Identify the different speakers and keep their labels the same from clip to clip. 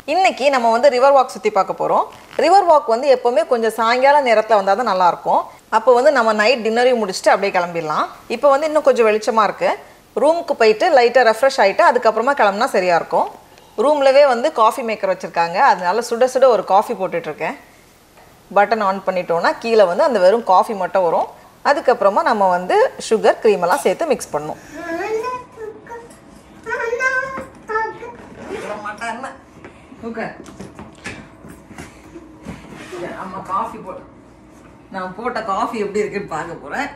Speaker 1: இன்னைக்கு நம்ம வந்து ரிவர் வாக் சுற்றி பார்க்க போகிறோம் ரிவர் வாக் வந்து எப்போவுமே கொஞ்சம் சாயங்கால நேரத்தில் வந்தால் தான் நல்லாயிருக்கும் அப்போ வந்து நம்ம நைட் டின்னரையும் முடிச்சுட்டு அப்படியே கிளம்பிடலாம் இப்போ வந்து இன்னும் கொஞ்சம் வெளிச்சமாக இருக்குது ரூமுக்கு போயிட்டு லைட்டாக ரெஃப்ரெஷ் ஆகிட்டு அதுக்கப்புறமா கிளம்புனா சரியாக இருக்கும் ரூம்லவே வந்து காஃபி மேக்கர் வச்சுருக்காங்க அதனால சுட சுட ஒரு காஃபி போட்டுட்ருக்கேன் பட்டன் ஆன் பண்ணிட்டோம்னா கீழே வந்து அந்த வெறும் காஃபி மட்டும் வரும் அதுக்கப்புறமா நம்ம வந்து சுகர் க்ரீம் எல்லாம் சேர்த்து மிக்ஸ் பண்ணும் அம்மா காஃபி போட்டு நான் போட்ட காஃபி எப்படி இருக்குன்னு பார்க்க போறேன்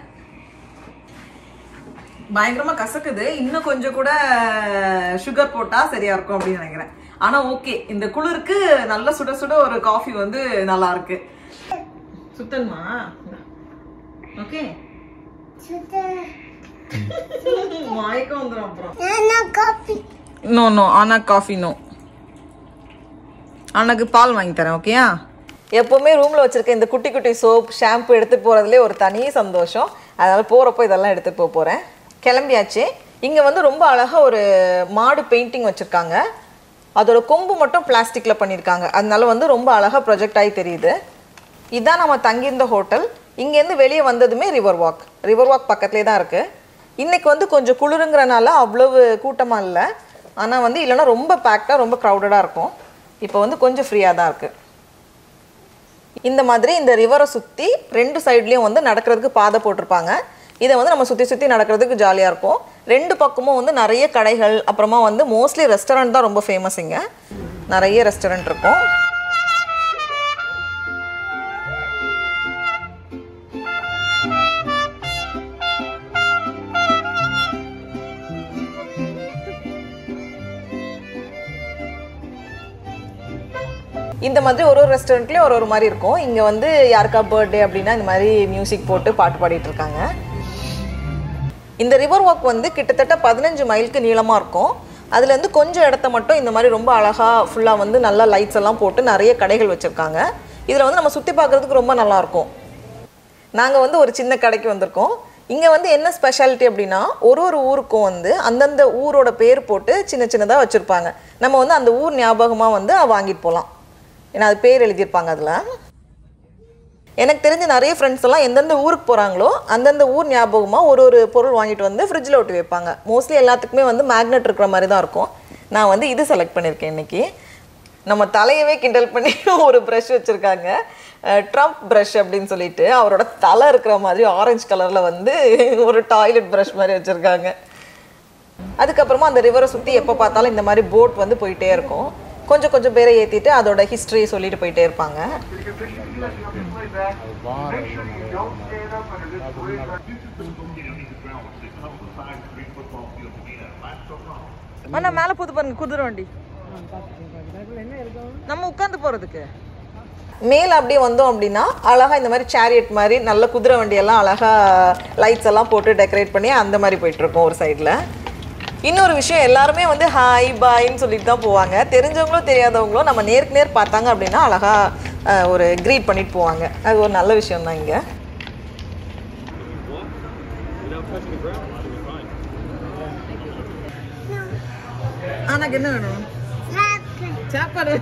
Speaker 1: பயங்கரமா கசக்குது இன்னும் கொஞ்சம் கூட சுகர் போட்டா சரியா இருக்கும் அப்படின்னு நினைக்கிறேன் ஆனா ஓகே இந்த குளிருக்கு நல்ல சுட சுட ஒரு காஃபி வந்து நல்லா இருக்கு சுத்தன்மா ஓகே மயக்கம் வந்துடும் அப்புறம் நோ நோ ஆனா காஃபி நோ அண்ணாக்கு பால் வாங்கி தரேன் ஓகேயா எப்போவுமே ரூமில் வச்சுருக்க இந்த குட்டி குட்டி சோப் ஷாம்பு எடுத்துகிட்டு போகிறதுலே ஒரு தனி சந்தோஷம் அதனால் போகிறப்போ இதெல்லாம் எடுத்துகிட்டு போக போகிறேன் கிளம்பியாச்சு இங்கே வந்து ரொம்ப அழகாக ஒரு மாடு பெயிண்டிங் வச்சுருக்காங்க அதோட கொம்பு மட்டும் பிளாஸ்டிக்கில் பண்ணியிருக்காங்க அதனால வந்து ரொம்ப அழகாக ப்ரொஜெக்ட் ஆகி தெரியுது இதான் நம்ம தங்கியிருந்த ஹோட்டல் இங்கேருந்து வெளியே வந்ததுமே ரிவர் வாக் ரிவர் வாக் பக்கத்துலேயே தான் இருக்குது இன்றைக்கி வந்து கொஞ்சம் குளிருங்கிறனால அவ்வளவு கூட்டமாக இல்லை ஆனால் வந்து இல்லைன்னா ரொம்ப பேக்டாக ரொம்ப க்ரௌடடாக இருக்கும் இப்போ வந்து கொஞ்சம் ஃப்ரீயாக தான் இருக்குது இந்த மாதிரி இந்த ரிவரை சுற்றி ரெண்டு சைட்லேயும் வந்து நடக்கிறதுக்கு பாதை போட்டிருப்பாங்க இதை வந்து நம்ம சுற்றி சுற்றி நடக்கிறதுக்கு ஜாலியாக இருக்கும் ரெண்டு பக்கமும் வந்து நிறைய கடைகள் அப்புறமா வந்து மோஸ்ட்லி ரெஸ்டாரண்ட் தான் ரொம்ப ஃபேமஸ் இங்கே நிறைய ரெஸ்டாரண்ட் இருக்கும் இந்த மாதிரி ஒரு ஒரு ரெஸ்டாரண்ட்லேயும் ஒரு ஒரு மாதிரி இருக்கும் இங்கே வந்து யாருக்கா பர்த்டே அப்படின்னா இந்த மாதிரி மியூசிக் போட்டு பாட்டு பாடிட்டு இருக்காங்க இந்த ரிவர் வாக் வந்து கிட்டத்தட்ட பதினஞ்சு மைலுக்கு நீளமாக இருக்கும் அதுலேருந்து கொஞ்சம் இடத்த மட்டும் இந்த மாதிரி ரொம்ப அழகாக ஃபுல்லாக வந்து நல்லா லைட்ஸ் எல்லாம் போட்டு நிறைய கடைகள் வச்சுருக்காங்க இதில் வந்து நம்ம சுற்றி பார்க்குறதுக்கு ரொம்ப நல்லாயிருக்கும் நாங்கள் வந்து ஒரு சின்ன கடைக்கு வந்திருக்கோம் இங்கே வந்து என்ன ஸ்பெஷாலிட்டி அப்படின்னா ஒரு ஒரு ஊருக்கும் வந்து அந்தந்த ஊரோட பேர் போட்டு சின்ன சின்னதாக வச்சுருப்பாங்க நம்ம வந்து அந்த ஊர் ஞாபகமாக வந்து வாங்கிட்டு போகலாம் ஏன்னா அது பேர் எழுதியிருப்பாங்க அதில் எனக்கு தெரிஞ்ச நிறைய ஃப்ரெண்ட்ஸ் எல்லாம் எந்தெந்த ஊருக்கு போகிறாங்களோ அந்தந்த ஊர் ஞாபகமாக ஒரு ஒரு பொருள் வாங்கிட்டு வந்து ஃப்ரிட்ஜில் ஒட்டி வைப்பாங்க மோஸ்ட்லி எல்லாத்துக்குமே வந்து மேக்னெட் இருக்கிற மாதிரி தான் இருக்கும் நான் வந்து இது செலக்ட் பண்ணியிருக்கேன் இன்னைக்கு நம்ம தலையவே கிண்டல் பண்ணி ஒரு ப்ரஷ் வச்சுருக்காங்க ட்ரம்ப் ப்ரஷ் அப்படின்னு சொல்லிட்டு அவரோட தலை இருக்கிற மாதிரி ஆரஞ்சு கலரில் வந்து ஒரு டாய்லெட் ப்ரஷ் மாதிரி வச்சுருக்காங்க அதுக்கப்புறமா அந்த ரிவரை சுற்றி எப்போ பார்த்தாலும் இந்த மாதிரி போட் வந்து போயிட்டே இருக்கும் கொஞ்சம் கொஞ்சம் பேரை ஏற்றிட்டு அதோட ஹிஸ்ட்ரி சொல்லிட்டு போயிட்டே இருப்பாங்க அண்ணா மேலே போது பாருங்க குதிரை வண்டி நம்ம உட்காந்து போகிறதுக்கு மேலே அப்படியே வந்தோம் அப்படின்னா அழகாக இந்த மாதிரி சேரியட் மாதிரி நல்ல குதிரை வண்டியெல்லாம் அழகாக லைட்ஸ் எல்லாம் போட்டு டெக்கரேட் பண்ணி அந்த மாதிரி போயிட்டுருக்கோம் ஒரு சைடில் இன்னொரு விஷயம் எல்லாருமே வந்து ஹாய் பாய்ன்னு சொல்லிட்டு தான் போவாங்க தெரிஞ்சவங்களும் தெரியாதவங்களும் நம்ம நேருக்கு நேர் பார்த்தாங்க அப்படின்னா அழகாக ஒரு க்ரீட் பண்ணிட்டு போவாங்க அது ஒரு நல்ல விஷயம் தான் இங்கே ஆனாக்கு என்ன வேணும் சாப்பாடு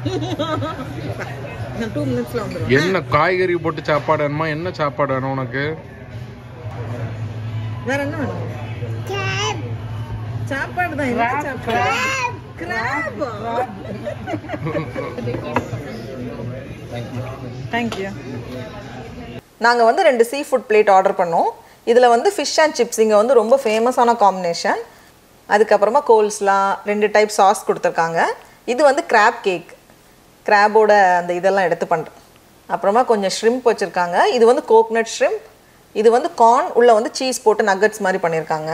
Speaker 1: டூ மினிட்ஸில் வந்துடும்
Speaker 2: என்ன காய்கறி போட்டு சாப்பாடு வேணுமா என்ன சாப்பாடு வேணும் உனக்கு
Speaker 1: வேற என்ன வேணும் சாப்பாடு தான் என்ன சாப்பாடு கிராப் தேங்க்யூ நாங்கள் வந்து ரெண்டு சீ ஃபுட் பிளேட் ஆர்டர் பண்ணோம் இதில் வந்து ஃபிஷ் அண்ட் சிப்ஸ் இங்கே வந்து ரொம்ப ஃபேமஸான காம்பினேஷன் அதுக்கப்புறமா கோல்ஸ்லாம் ரெண்டு டைப் சாஸ் கொடுத்துருக்காங்க இது வந்து கிராப் கேக் கிராபோட அந்த இதெல்லாம் எடுத்து பண்ணுறேன் அப்புறமா கொஞ்சம் ஷ்ரிம்ப் வச்சுருக்காங்க இது வந்து கோக்னட் ஷ்ரிம்ப் இது வந்து கார்ன் உள்ளே வந்து சீஸ் போட்டு நக்கட்ஸ் மாதிரி பண்ணியிருக்காங்க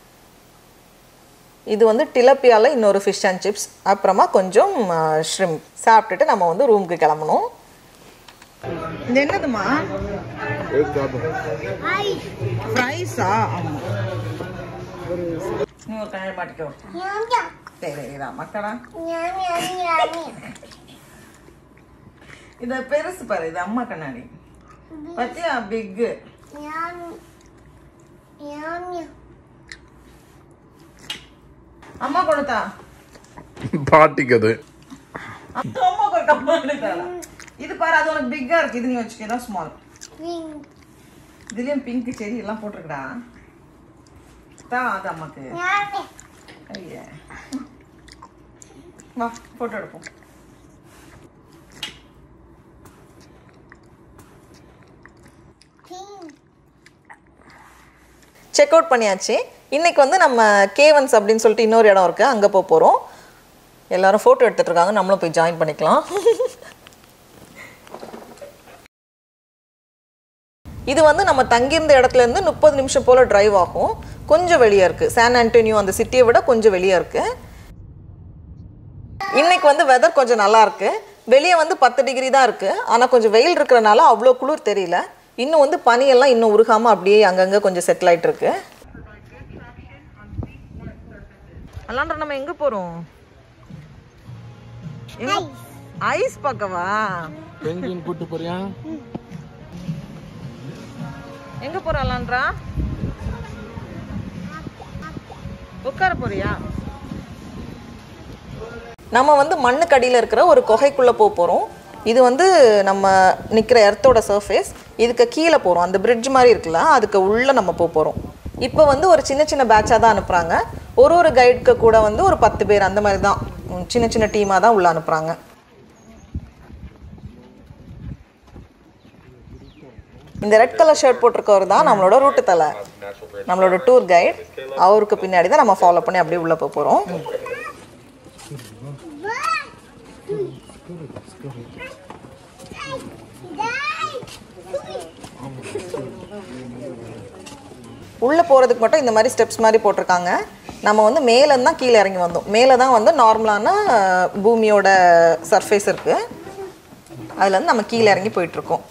Speaker 1: இது வந்து டிலப்பியாவில் இன்னொரு ஃபிஷ் அண்ட் சிப்ஸ் அப்புறமா கொஞ்சம் ஷ்ரிம்ப் சாப்பிட்டுட்டு நம்ம வந்து ரூமுக்கு கிளம்பணும் இது என்னதுமா ஃப்ரைஸா ஆமாம் நீ ஒரு கண்ணாடி மாட்டிக்கோ சரி இதான் மக்களா இது பெருசு பாரு இது அம்மா கண்ணாடி பத்தியா பிக்கு அம்மா கொடுத்தா
Speaker 2: பாட்டிக்கு அது
Speaker 1: அம்மாக்கு ஒரு கம்மா எடுக்கலாம் இது பாரு அது உனக்கு பிக்கா இருக்கு இது நீ வச்சுக்க இதான் ஸ்மால்
Speaker 3: Pink.
Speaker 1: இதுலயும் பிங்க் செடி எல்லாம் போட்டிருக்கடா தான் அது அம்மாக்கு
Speaker 3: Yummy.
Speaker 1: ஐயா வா போட்டோ எடுப்போம்
Speaker 3: Pink.
Speaker 1: செக் அவுட் பண்ணியாச்சு இன்னைக்கு வந்து நம்ம கேவன்ஸ் அப்படின்னு சொல்லிட்டு இன்னொரு இடம் இருக்கு அங்கே போக போகிறோம் எல்லாரும் ஃபோட்டோ எடுத்துட்டு இருக்காங்க நம்மளும் போய் ஜாயின் பண்ணிக்கலாம் இது வந்து நம்ம தங்கியிருந்த இடத்துல இருந்து முப்பது நிமிஷம் போல் டிரைவ் ஆகும் கொஞ்சம் வெளியே இருக்குது சான் ஆண்டோனியோ அந்த சிட்டியை விட கொஞ்சம் வெளியே இருக்குது இன்னைக்கு வந்து வெதர் கொஞ்சம் நல்லா இருக்கு வெளியே வந்து பத்து டிகிரி தான் இருக்கு ஆனால் கொஞ்சம் வெயில் இருக்கிறனால அவ்வளோ குளிர் தெரியல இன்னும் வந்து பனியெல்லாம் இன்னும் உருகாம அப்படியே அங்கங்கே கொஞ்சம் செட்டில் ஆயிட்டு இருக்கு அல்லாண்ட நம்ம எங்க போறோம் ஐஸ் பார்க்கவா
Speaker 2: பெங்குயின் கூட்டு போறியா
Speaker 1: எங்க போற அலான்றா உட்கார போறியா நம்ம வந்து மண்ணுக்கடியில் இருக்கிற ஒரு குகைக்குள்ளே போக போகிறோம் இது வந்து நம்ம நிற்கிற எர்த்தோட சர்ஃபேஸ் இதுக்கு கீழே போகிறோம் அந்த பிரிட்ஜ் மாதிரி இருக்குல்ல அதுக்கு உள்ளே நம்ம போக போகிறோம் இப்போ வந்து ஒரு சின்ன சின்ன பேட்சாக தான் அனுப்புகிறாங்க ஒரு ஒரு கைடுக்கு கூட வந்து ஒரு பத்து பேர் அந்த மாதிரி தான் உம், சின்ன சின்ன டீமாக தான் உள்ளே அனுப்புகிறாங்க இந்த ரெட் கலர் ஷர்ட் போட்டிருக்கவர் தான் நம்மளோட ரூட்டு தலை நம்மளோட டூர் கைட் அவருக்கு பின்னாடி தான் நம்ம ஃபாலோ பண்ணி அப்படியே உள்ளே போக போகிறோம் உள்ளே போகிறதுக்கு மட்டும் இந்த மாதிரி ஸ்டெப்ஸ் மாதிரி போட்டிருக்காங்க நம்ம வந்து மேலேருந்து தான் கீழே இறங்கி வந்தோம் மேலே தான் வந்து நார்மலான அஹ், பூமியோட சர்ஃபேஸ் இருக்குது அதுலேருந்து நம்ம கீழே இறங்கி போயிட்டுருக்கோம்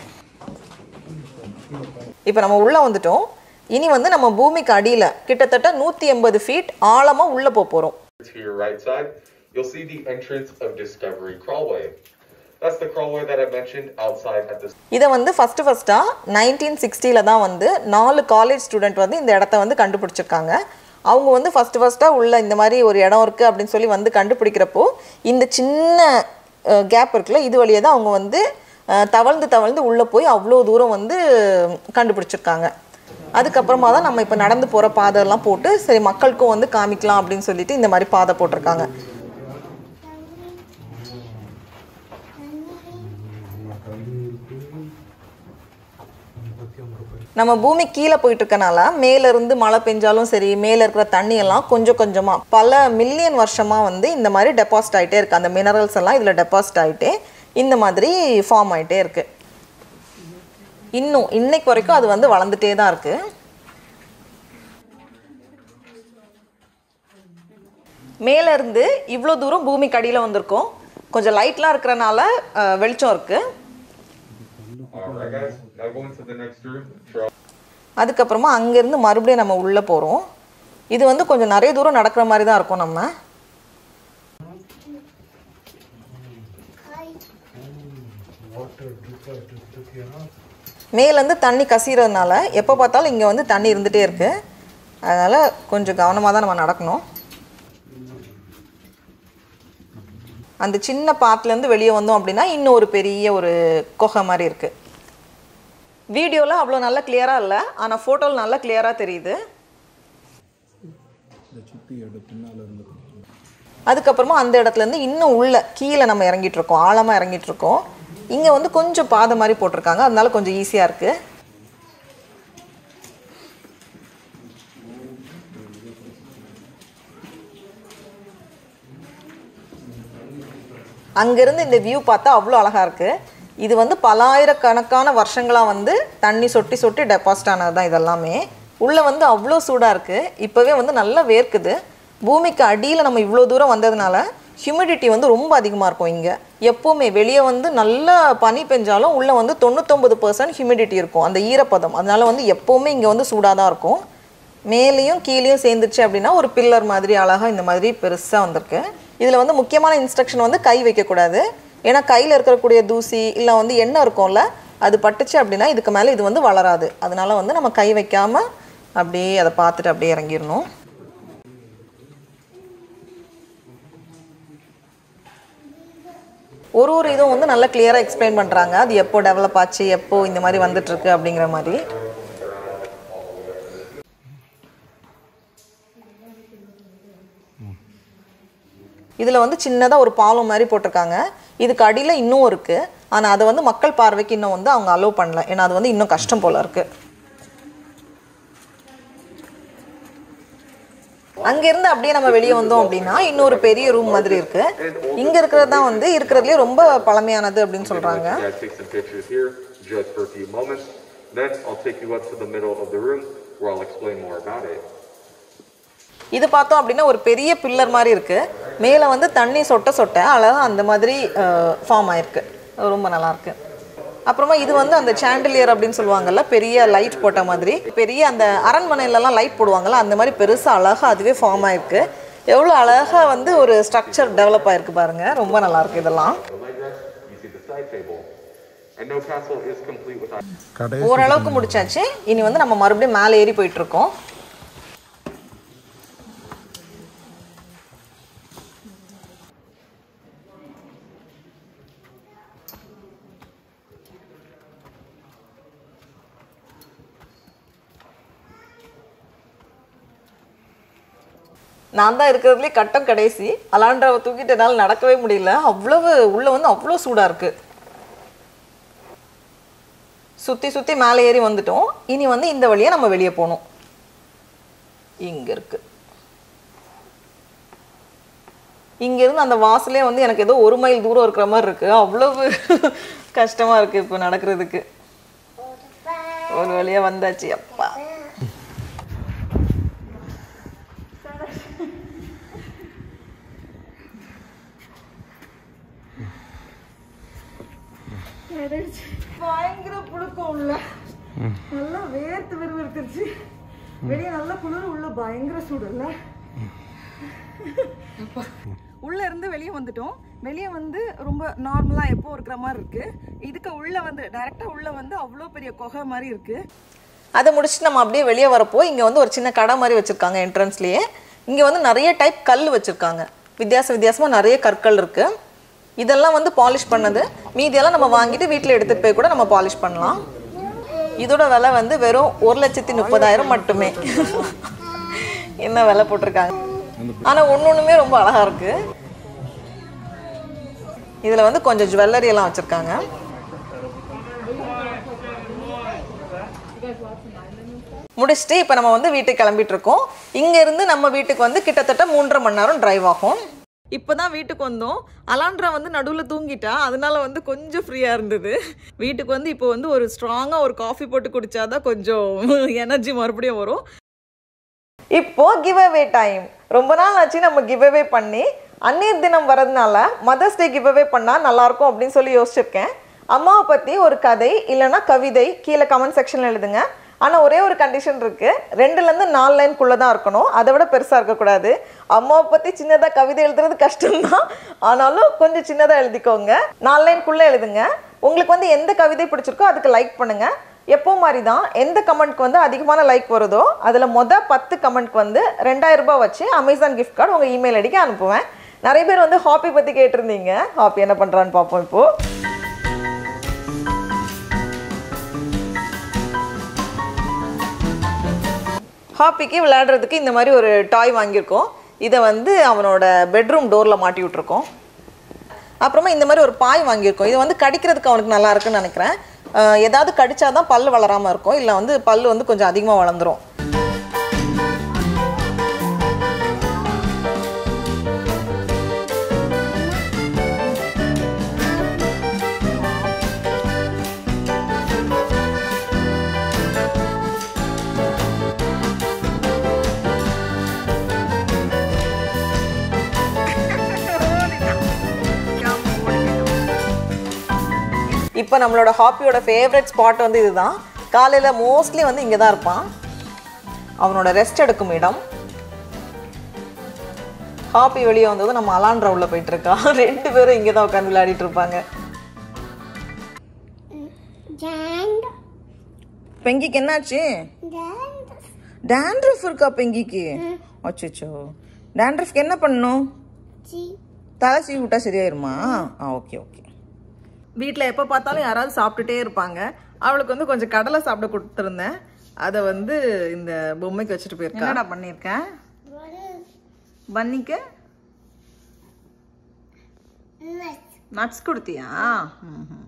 Speaker 1: இப்போ நம்ம உள்ளே வந்துட்டோம் இனி வந்து நம்ம பூமிக்கு அடியில் கிட்டத்தட்ட நூற்றி எண்பது ஃபீட் ஆழமாக உள்ளே போக போகிறோம்
Speaker 4: To your right side, you'll see the entrance of Discovery Crawlway. That's the crawlway that I mentioned outside at the
Speaker 1: இதை வந்து ஃபஸ்ட்டு ஃபஸ்ட்டாக நைன்டீன் சிக்ஸ்டியில் தான் வந்து நாலு காலேஜ் ஸ்டூடெண்ட் வந்து இந்த இடத்த வந்து கண்டுபிடிச்சிருக்காங்க அவங்க வந்து ஃபஸ்ட்டு ஃபஸ்ட்டாக உள்ள இந்த மாதிரி ஒரு இடம் இருக்குது அப்படின்னு சொல்லி வந்து கண்டுபிடிக்கிறப்போ இந்த சின்ன கேப் இருக்குல்ல இது வழியாக தான் அவங்க வந்து அஹ், தவழ்ந்து தவழ்ந்து உள்ளே போய் அவ்வளோ தூரம் வந்து கண்டுபிடிச்சிருக்காங்க அதுக்கப்புறமா தான் நம்ம இப்போ நடந்து போகிற பாதையெல்லாம் போட்டு சரி மக்களுக்கும் வந்து காமிக்கலாம் அப்படின்னு சொல்லிட்டு இந்த மாதிரி பாதை போட்டிருக்காங்க நம்ம பூமி கீழே போயிட்டு இருக்கனால மேல இருந்து மழை பெஞ்சாலும் சரி மேல இருக்கிற தண்ணி எல்லாம் கொஞ்சம் கொஞ்சமா பல மில்லியன் வருஷமா வந்து இந்த மாதிரி டெபாசிட் ஆயிட்டே இருக்கு அந்த மினரல்ஸ் எல்லாம் இதுல டெபாசிட் ஆயிட்டே இந்த மாதிரி ஃபார்ம் ஆயிட்டே இருக்கு இன்னும் இன்னைக்கு வரைக்கும் அது வந்து வளர்ந்துட்டே தான் இருக்கு மேல இருந்து இவ்வளோ தூரம் பூமிக்கு அடியில் வந்திருக்கோம் கொஞ்சம் லைட்லாம் இருக்கிறனால அஹ், வெளிச்சம் இருக்கு
Speaker 4: Alright guys, now going to the next room. Trail
Speaker 1: அதுக்கப்புறமா அங்கேருந்து மறுபடியும் நம்ம உள்ளே போகிறோம் இது வந்து கொஞ்சம் நிறைய தூரம் நடக்கிற மாதிரி தான் இருக்கும் நம்ம மேலேருந்து தண்ணி கசிகிறதுனால எப்போ பார்த்தாலும் இங்கே வந்து தண்ணி இருந்துகிட்டே இருக்குது அதனால் கொஞ்சம் கவனமாக தான் நம்ம நடக்கணும் அந்த சின்ன பாத்துலேருந்து வெளியே வந்தோம் அப்படின்னா இன்னும் ஒரு பெரிய ஒரு குகை மாதிரி இருக்குது வீடியோவில் அவ்வளோ நல்லா கிளியராக இல்லை ஆனால் ஃபோட்டோவில் நல்லா கிளியராக தெரியுது அதுக்கப்புறமா அந்த இடத்துலேருந்து இன்னும் உள்ள கீழே நம்ம இறங்கிட்டு இருக்கோம் ஆழமாக இறங்கிட்டு இருக்கோம் இங்கே வந்து கொஞ்சம் பாதை மாதிரி போட்டிருக்காங்க அதனால கொஞ்சம் ஈஸியாக இருக்குது அங்கேருந்து இந்த வியூ பார்த்தா அவ்வளோ அழகாக இருக்குது இது வந்து பலாயிரக்கணக்கான வருஷங்களாக வந்து தண்ணி சொட்டி சொட்டி டெபாசிட் ஆனது தான் இதெல்லாமே உள்ளே வந்து அவ்வளோ சூடாக இருக்குது இப்போவே வந்து நல்லா வேர்க்குது பூமிக்கு அடியில் நம்ம இவ்வளோ தூரம் வந்ததுனால ஹியூமிடிட்டி வந்து ரொம்ப அதிகமாக இருக்கும் இங்கே எப்போவுமே வெளியே வந்து நல்லா பனி பெஞ்சாலும் உள்ளே வந்து தொண்ணூத்தொம்பது பர்சன்ட் ஹியூமிடிட்டி இருக்கும் அந்த ஈரப்பதம் அதனால வந்து எப்போவுமே இங்கே வந்து சூடாக தான் இருக்கும் மேலேயும் கீழேயும் சேர்ந்துச்சு அப்படின்னா ஒரு பில்லர் மாதிரி அழகாக இந்த மாதிரி பெருசாக வந்திருக்கு இதில் வந்து முக்கியமான இன்ஸ்ட்ரக்ஷன் வந்து கை வைக்கக்கூடாது ஏன்னா கையில் இருக்கக்கூடிய தூசி இல்லை வந்து எண்ணெய் இருக்கும்ல அது பட்டுச்சு அப்படின்னா இதுக்கு மேலே இது வந்து வளராது அதனால வந்து நம்ம கை வைக்காம அப்படியே அதை பார்த்துட்டு அப்படியே இறங்கிடணும் ஒரு ஒரு இதுவும் வந்து நல்லா கிளியராக எக்ஸ்பிளைன் பண்ணுறாங்க அது எப்போ டெவலப் ஆச்சு எப்போ இந்த மாதிரி வந்துட்டு இருக்கு அப்படிங்கிற மாதிரி இதில் வந்து சின்னதாக ஒரு பாலம் மாதிரி போட்டிருக்காங்க இதுக்கு அடியில் இன்னும் இருக்குது ஆனால் அதை வந்து மக்கள் பார்வைக்கு இன்னும் வந்து அவங்க அலோவ் பண்ணல ஏன்னா அது வந்து இன்னும் கஷ்டம் போல இருக்குது அங்கேருந்து அப்படியே நம்ம வெளியே வந்தோம் அப்படின்னா இன்னொரு பெரிய ரூம் மாதிரி இருக்கு இங்க இருக்கிறது தான் வந்து இருக்கிறதுலே ரொம்ப பழமையானது அப்படின்னு சொல்றாங்க
Speaker 4: Yeah, take some pictures here just for a few moments. Then I'll take you up to the middle of the room where I'll explain more about it.
Speaker 1: இது பார்த்தோம் அப்படின்னா ஒரு பெரிய பில்லர் மாதிரி இருக்கு மேலே வந்து தண்ணி சொட்ட சொட்ட அழகா அந்த மாதிரி ஃபார்ம் ஆயிருக்கு அது ரொம்ப நல்லா இருக்கு அப்புறமா இது வந்து அந்த சாண்டிலியர் அப்படின்னு சொல்லுவாங்கல்ல பெரிய லைட் போட்ட மாதிரி பெரிய அந்த அரண்மனையிலலாம் லைட் போடுவாங்கல்ல அந்த மாதிரி பெருசாக அழகா அதுவே ஃபார்ம் ஆயிருக்கு எவ்வளோ அழகா வந்து ஒரு ஸ்ட்ரக்சர் டெவலப் ஆயிருக்கு பாருங்க ரொம்ப நல்லா இருக்கு இதெல்லாம்
Speaker 4: The leg rest, you see the side table. And no castle is complete without
Speaker 2: கடைசி
Speaker 1: ஓரளவுக்கு முடிச்சாச்சு இனி வந்து நம்ம மறுபடியும் மேலே ஏறி போயிட்டு இருக்கோம் நான் தான் இருக்கிறதுலே கட்டம் கடைசி அலாண்டாவை தூக்கிட்டு என்னால் நடக்கவே முடியல அவ்வளவு உள்ள வந்து அவ்வளோ சூடாக இருக்கு சுற்றி சுற்றி மேலே ஏறி வந்துட்டோம் இனி வந்து இந்த வழியாக நம்ம வெளியே போகணும் இங்கே இருக்கு இங்கேருந்து அந்த வாசலே வந்து எனக்கு ஏதோ ஒரு மைல் தூரம் இருக்கிற மாதிரி இருக்கு அவ்வளவு கஷ்டமா இருக்கு இப்போ நடக்கிறதுக்கு ஒரு வழியா வந்தாச்சு அப்பா பயங்கர புழுக்கம் உள்ள நல்லா வேர்த்து விறுவிறுத்துருச்சு வெளியே நல்ல குளிர் உள்ள பயங்கர சூடு இல்ல உள்ள இருந்து வெளியே வந்துட்டோம் வெளியே வந்து ரொம்ப நார்மலா எப்போ இருக்கிற மாதிரி இருக்கு இதுக்கு உள்ள வந்து டைரக்டா உள்ள வந்து அவ்வளோ பெரிய குகை மாதிரி இருக்கு அதை முடிச்சுட்டு நம்ம அப்படியே வெளியே வரப்போ இங்க வந்து ஒரு சின்ன கடை மாதிரி வச்சிருக்காங்க என்ட்ரன்ஸ்லயே இங்க வந்து நிறைய டைப் கல் வச்சிருக்காங்க வித்தியாச வித்தியாசமா நிறைய கற்கள் இருக்கு இதெல்லாம் வந்து பாலிஷ் பண்ணது மீதியெல்லாம் நம்ம வாங்கிட்டு வீட்டில் எடுத்துட்டு போய் கூட நம்ம பாலிஷ் பண்ணலாம் இதோட விலை வந்து வெறும் ஒரு லட்சத்தி முப்பதாயிரம் மட்டுமே என்ன விலை போட்டிருக்காங்க ஆனா ஒண்ணு ஒண்ணுமே ரொம்ப அழகா இருக்கு இதுல வந்து கொஞ்சம் ஜுவல்லரி எல்லாம் வச்சிருக்காங்க முடிச்சுட்டு இப்போ நம்ம வந்து வீட்டுக்கு கிளம்பிட்டு இருக்கோம் இங்க இருந்து நம்ம வீட்டுக்கு வந்து கிட்டத்தட்ட மூன்றரை மணி நேரம் டிரைவ் ஆகும் இப்போதான் வீட்டுக்கு வந்தோம் அலாண்ட்ரா வந்து நடுவில் தூங்கிட்டா அதனால வந்து கொஞ்சம் ஃப்ரீயாக இருந்தது வீட்டுக்கு வந்து இப்போ வந்து ஒரு ஸ்ட்ராங்காக ஒரு காஃபி போட்டு குடிச்சாதான் கொஞ்சம் எனர்ஜி மறுபடியும் வரும் இப்போ கிவ் அவே டைம் ரொம்ப நாள் ஆச்சு நம்ம கிவ் அவே பண்ணி அந்நீர் தினம் வரதுனால மதர்ஸ் டே கிவ் அவே பண்ணால் நல்லாயிருக்கும் அப்படின்னு சொல்லி யோசிச்சிருக்கேன் அம்மாவை பற்றி ஒரு கதை இல்லைன்னா கவிதை கீழே கமெண்ட் செக்ஷனில் எழுதுங்க ஆனால் ஒரே ஒரு கண்டிஷன் இருக்குது ரெண்டுலேருந்து நாலு லைன்குள்ளே தான் இருக்கணும் அதை விட பெருசாக இருக்கக்கூடாது அம்மாவை பற்றி சின்னதாக கவிதை எழுதுறது கஷ்டம்தான் ஆனாலும் கொஞ்சம் சின்னதாக எழுதிக்கோங்க நாலு லைன்குள்ளே எழுதுங்க உங்களுக்கு வந்து எந்த கவிதை பிடிச்சிருக்கோ அதுக்கு லைக் பண்ணுங்கள் எப்போ மாதிரி தான் எந்த கமெண்ட்க்கு வந்து அதிகமான லைக் வருதோ அதில் மொதல் பத்து கமெண்ட்க்கு வந்து ரெண்டாயிரம் ரூபாய் வச்சு அமேசான் கிஃப்ட் கார்டு உங்கள் இமெயில் ஐடிக்கு அனுப்புவேன் நிறைய பேர் வந்து ஹாப்பி பற்றி கேட்டிருந்தீங்க ஹாப்பி என்ன பண்ணுறான்னு பார்ப்போம் இப்போது ஹாப்பிக்கு விளையாடுறதுக்கு இந்த மாதிரி ஒரு டாய் வாங்கியிருக்கோம் இதை வந்து அவனோட பெட்ரூம் டோரில் மாட்டி விட்ருக்கோம் அப்புறமா இந்த மாதிரி ஒரு பாய் வாங்கியிருக்கோம் இது வந்து கடிக்கிறதுக்கு அவனுக்கு நல்லா இருக்குன்னு நினைக்கிறேன் அஹ் ஏதாவது கடிச்சாதான் பல் வளராமல் இருக்கும் இல்லை வந்து பல் வந்து கொஞ்சம் அதிகமாக வளர்ந்துரும் இப்போ நம்மளோட ஹாப்பியோட ஃபேவரட் ஸ்பாட் வந்து இதுதான் காலையில் மோஸ்ட்லி வந்து இங்கே தான் இருப்பான் அவனோட ரெஸ்ட் எடுக்கும் இடம் ஹாப்பி வெளியே வந்ததும் நம்ம அலாண்ட்ரா உள்ள போயிட்டு இருக்கான் ரெண்டு பேரும் இங்கே தான் உட்காந்து விளையாடிட்டு இருப்பாங்க
Speaker 3: Jand.
Speaker 1: பெங்கிக்கு என்னாச்சு
Speaker 3: Jand.
Speaker 1: டேண்ட்ரஃப் இருக்கா பெங்கிக்கு அச்சோ டேண்ட்ரஃப்க்கு என்ன பண்ணணும்
Speaker 3: G.
Speaker 1: தலை சீவி விட்டா சரியாயிருமா ஆ ஓகே ஓகே வீட்டில் எப்போ பார்த்தாலும் யாராவது சாப்பிட்டுட்டே இருப்பாங்க அவளுக்கு வந்து கொஞ்சம் கடலை சாப்பிட கொடுத்துருந்தேன் அதை வந்து இந்த பொம்மைக்கு வச்சுட்டு போயிருக்கேன் என்னடா பண்ணியிருக்கேன் பன்னிக்கு நட்ஸ் கொடுத்தியா ம் ம்.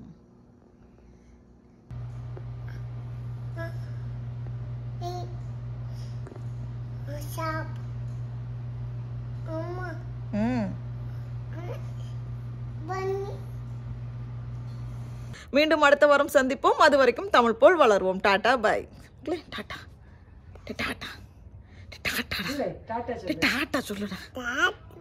Speaker 3: Shop. Mama.
Speaker 1: ம்
Speaker 3: Bunny.
Speaker 1: மீண்டும் அடுத்த வாரம் சந்திப்போம் அது வரைக்கும் தமிழ் போல் வளருவோம் டாடா பாய் டாடா டாடா டாடா டாடா சொல்லுடா
Speaker 3: Dad.